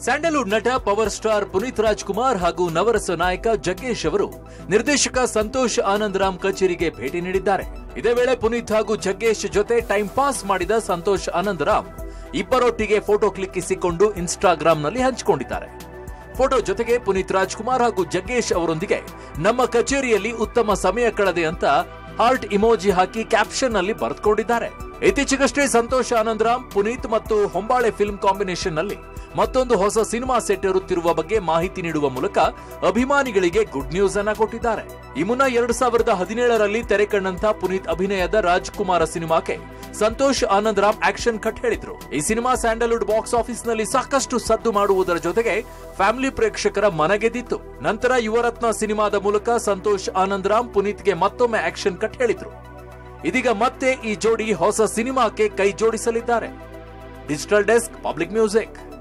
Sandalwood ನಟ power star Puneeth Rajkumar ಹಾಗೂ ನವರಸ ನಾಯಕ ಜಗ್ಗೇಶ್ ಅವರು ನಿರ್ದೇಶಕ ಸಂತೋಷ್ ಆನಂದ್ ರಾಮ್ ಕಚೇರಿಗೆ ಭೇಟಿ ನೀಡಿದ್ದಾರೆ ಇದೇ ವೇಳೆ ಪುನೀತ್ ಹಾಗೂ ಜಗ್ಗೇಶ್ ಜೊತೆ ಟೈಮ್ ಪಾಸ್ ಮಾಡಿದ ಸಂತೋಷ್ ಆನಂದ್ ರಾಮ್ ಇಬ್ಬರೊಟ್ಟಿಗೆ ಫೋಟೋ ಕ್ಲಿಕ್ಕಿಸಿಕೊಂಡು ಇನ್ಸ್ಟಾಗ್ರಾಂನಲ್ಲಿ ಹಂಚಿಕೊಂಡಿದ್ದಾರೆ ಫೋಟೋ ಜೊತೆಗೆ ಪುನೀತ್ ರಾಜ್ಕುಮಾರ್ ಹಾಗೂ ಜಗ್ಗೇಶ್ ಅವರೊಂದಿಗೆ ನಮ್ಮ ಕಚೇರಿಯಲ್ಲಿ ಉತ್ತಮ ಸಮಯ ಕಳೆದೆ ಅಂತ ಹಾರ್ಟ್ ಇಮೋಜಿ ಹಾಕಿ ಕ್ಯಾಪ್ಷನ್ ನಲ್ಲಿ ಬರೆದುಕೊಂಡಿದ್ದಾರೆ ಇತ್ತೀಚೆಗಷ್ಟೇ ಸಂತೋಷ್ ಆನಂದರಾಮ್ ಪುನೀತ್ ಮತ್ತು ಹೊಂಬಾಳೆ ಫಿಲ್ಮ್ ಕಾಂಬಿನೇಷನ್ ನಲ್ಲಿ ಮತ್ತೊಂದು ಹೊಸ ಸಿನಿಮಾ ಸೆಟ್ ಇರುತ್ತಿರುವ ಬಗ್ಗೆ ಮಾಹಿತಿ ನೀಡುವ ಮೂಲಕ ಅಭಿಮಾನಿಗಳಿಗೆ ಗುಡ್ ನ್ಯೂಸ್ ಅನ್ನ ಕೊಟ್ಟಿದ್ದಾರೆ ಈ ಮುನ್ನ ಎರಡ್ ಸಾವಿರದ ಹದಿನೇಳರಲ್ಲಿ ತೆರೆ ಕಂಡಂತ ಪುನೀತ್ ಅಭಿನಯದ ರಾಜ್ಕುಮಾರ ಸಿನಿಮಾಕ್ಕೆ ಸಂತೋಷ್ ಆನಂದ್ ರಾಮ್ ಆಕ್ಷನ್ ಕಟ್ ಹೇಳಿದ್ರು ಈ ಸಿನಿಮಾ ಸ್ಯಾಂಡಲ್ವುಡ್ ಬಾಕ್ಸ್ ಆಫೀಸ್ ನಲ್ಲಿ ಸಾಕಷ್ಟು ಸದ್ದು ಮಾಡುವುದರ ಜೊತೆಗೆ ಫ್ಯಾಮಿಲಿ ಪ್ರೇಕ್ಷಕರ ಮನಗೆದ್ದಿತ್ತು ನಂತರ ಯುವರತ್ನ ಸಿನಿಮಾದ ಮೂಲಕ ಸಂತೋಷ್ ಆನಂದ್ ರಾಮ್ ಪುನೀತ್ಗೆ ಮತ್ತೊಮ್ಮೆ ಆಕ್ಷನ್ ಕಟ್ ಹೇಳಿದ್ರು ಇದೀಗ ಮತ್ತೆ ಈ ಜೋಡಿ ಹೊಸ ಸಿನಿಮಾಕ್ಕೆ ಕೈ ಜೋಡಿಸಲಿದ್ದಾರೆ ಡಿಜಿಟಲ್ ಡೆಸ್ಕ್ ಪಬ್ಲಿಕ್ ಮ್ಯೂಸಿಕ್